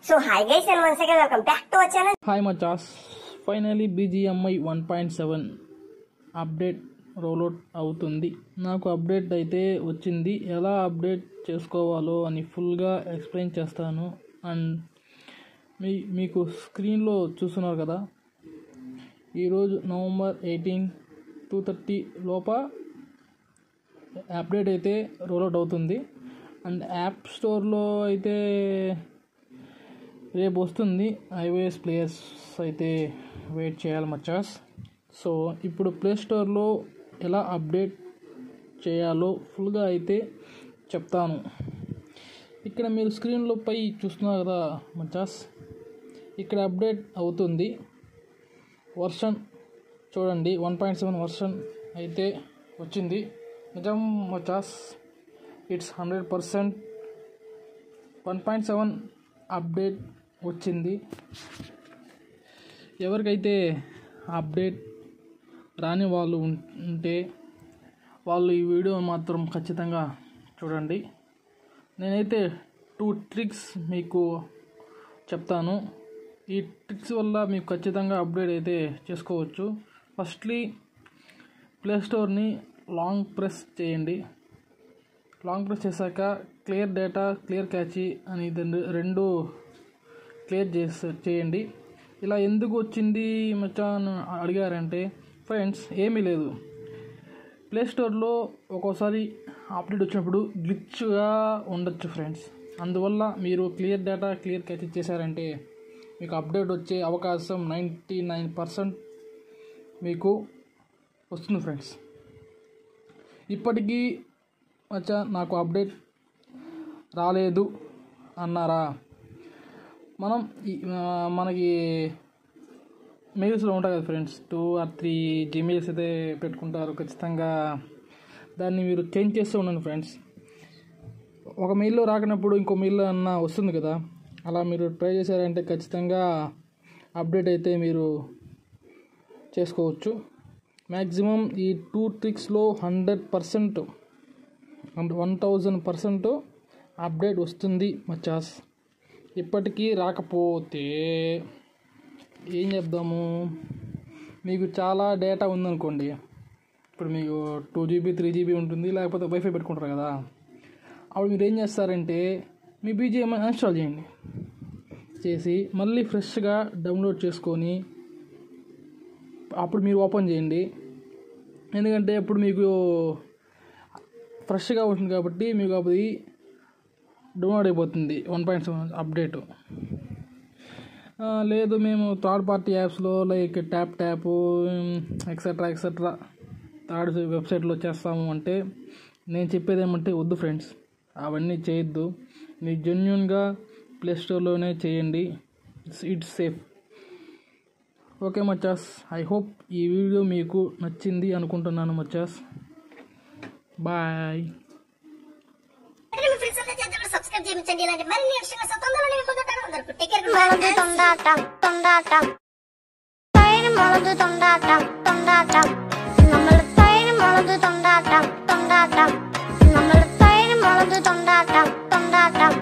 So hi guys and once again welcome back to our channel. Hi మచాస్ finally BGMI one point seven update rollout అవుతుంది నాకు update అయితే వచ్చింది ఎలా update చేసుకోవాలో అని ఫుల్గా ఎక్స్ప్లెయిన్ చేస్తాను అండ్ మీ మీకు స్క్రీన్లో చూస్తున్నారు కదా ఈరోజు నవంబర్ ఎయిటీన్ టూ థర్టీ లోప అప్డేట్ అయితే రోల్అవుట్ అవుతుంది అండ్ యాప్ స్టోర్లో అయితే రేపు వస్తుంది ఐఓఎస్ ప్లేయర్స్ అయితే వెయిట్ చేయాలి మచాస్ సో ఇప్పుడు ప్లే స్టోర్లో ఎలా అప్డేట్ చేయాలో ఫుల్గా అయితే చెప్తాను ఇక్కడ మీరు స్క్రీన్లో పై చూస్తున్నారు కదా మచాస్ ఇక్కడ అప్డేట్ అవుతుంది వర్షన్ చూడండి వన్ పాయింట్ సెవెన్ వర్షన్ అయితే వచ్చింది నిజం మచాస్ it's hundred percent one point seven update వచ్చింది ఎవరికైతే అప్డేట్ రాని వాళ్ళు ఉం- ఉంటే వాళ్ళు ఈ వీడియో మాత్రం ఖచ్చితంగా చూడండి నేనైతే టూ ట్రిక్స్ మీకు చెప్తాను ఈ ట్రిక్స్ వల్ల మీకు ఖచ్చితంగా అప్డేట్ అయితే చేసుకోవచ్చు ఫస్ట్లీ ప్లే స్టోర్ని లాంగ్ ప్రెస్ చేయండి లాంగ్ ప్రెస్ చేశాక క్లియర్ డేటా క్లియర్ క్యాచీ అని రెండు- రెండు క్లియర్ చేసే చేయండి ఇలా ఎందుకు వచ్చింది మచ్చా అని అడిగారంటే ఫ్రెండ్స్ ఏమీ లేదు ప్లే స్టోర్లో ఒక్కోసారి అప్డేట్ వచ్చినప్పుడు గ్లిచ్గా ఉండొచ్చు ఫ్రెండ్స్ అందువల్ల మీరు క్లియర్ డేటా క్లియర్ క్యాచ్ చేశారంటే మీకు అప్డేట్ వచ్చే అవకాశం నైంటీ నైన్ పర్సెంట్ మీకు వస్తుంది ఫ్రెండ్స్ ఇప్పటికీ మచ్చా నాకు అప్డేట్ రాలేదు అన్నారా మనం ఈ- ఆ, మనకి మెయిల్స్లో ఉంటాయి కదా friends two or three Gmails అయితే పెట్టుకుంటారు ఖచ్చితంగా దాన్ని మీరు చేంజ్ చేస్తూ ఉండండి ఫ్రెండ్స్ ఒక మెయిల్లో రాకనప్పుడు ఇంకో మెయిల్లో అన్న వస్తుంది కదా అలా మీరు ట్రై చేశారంటే ఖచ్చితంగా అప్డేట్ అయితే మీరు చేసుకోవచ్చు మ్యాక్సిమం ఈ టూ ట్రిక్స్లో hundred percent one thousand percent update వస్తుంది మచాస్ ఇప్పటికీ రాకపోతే ఏం చెప్దాము మీకు చాలా డేటా ఉందనుకోండి ఇప్పుడు మీకు టూ జీబీ త్రీ జీబీ ఉంటుంది లేకపోతే వైఫై పెట్టుకుంటారు కదా అప్పుడు మీరు ఏం చేస్తారంటే మీ బీజిఎం ఇన్స్టాల్ చేయండి చేసి మళ్ళీ ఫ్రెష్గా డౌన్లోడ్ చేసుకొని అప్పుడు మీరు ఓపెన్ చేయండి ఎందుకంటే ఇప్పుడు మీకు ఫ్రెష్గా ఉంటుంది కాబట్టి మీకు అది డౌన్లోడ్ అయిపోతుంది వన్ పాయింట్ సెవెన్ అప్డేట్ ఆ, లేదు మేము థర్డ్ పార్టీ యాప్స్లో like tap tap etcetera etcetera third వెబ్సైట్లో చేస్తాము అంటే నేను చెప్పేది ఏమంటే వద్దు ఫ్రెండ్స్ అవన్నీ చేయొద్దు మీరు జెన్యున్గా ప్లే స్టోర్లోనే చేయండి ఇట్స్ ఇట్స్ సేఫ్ ఓకే మచాస్ ఐ హోప్ ఈ వీడియో మీకు నచ్చింది అనుకుంటున్నాను మచాస్ బాయ్ మీ ఫ్రెండ్స్ అందరూ చేద్దాం సబ్స్క్రైబ్ చేయించండి ఇలాంటి మరిన్ని విషయాలు తొందరలో నేను పొందుతాను అందరికీ టేక్ కేర్ మొలదు తొండాటం తొండాటం పైన మొలదు తొండాటం తొండాటం നമ്മൾ പൈന മുളക് തൊണ്ടാട്ടം തൊണ്ടാട്ടം നമ്മൾ പൈന മുളക് തൊണ്ടാട്ടം തൊണ്ടാട്ടം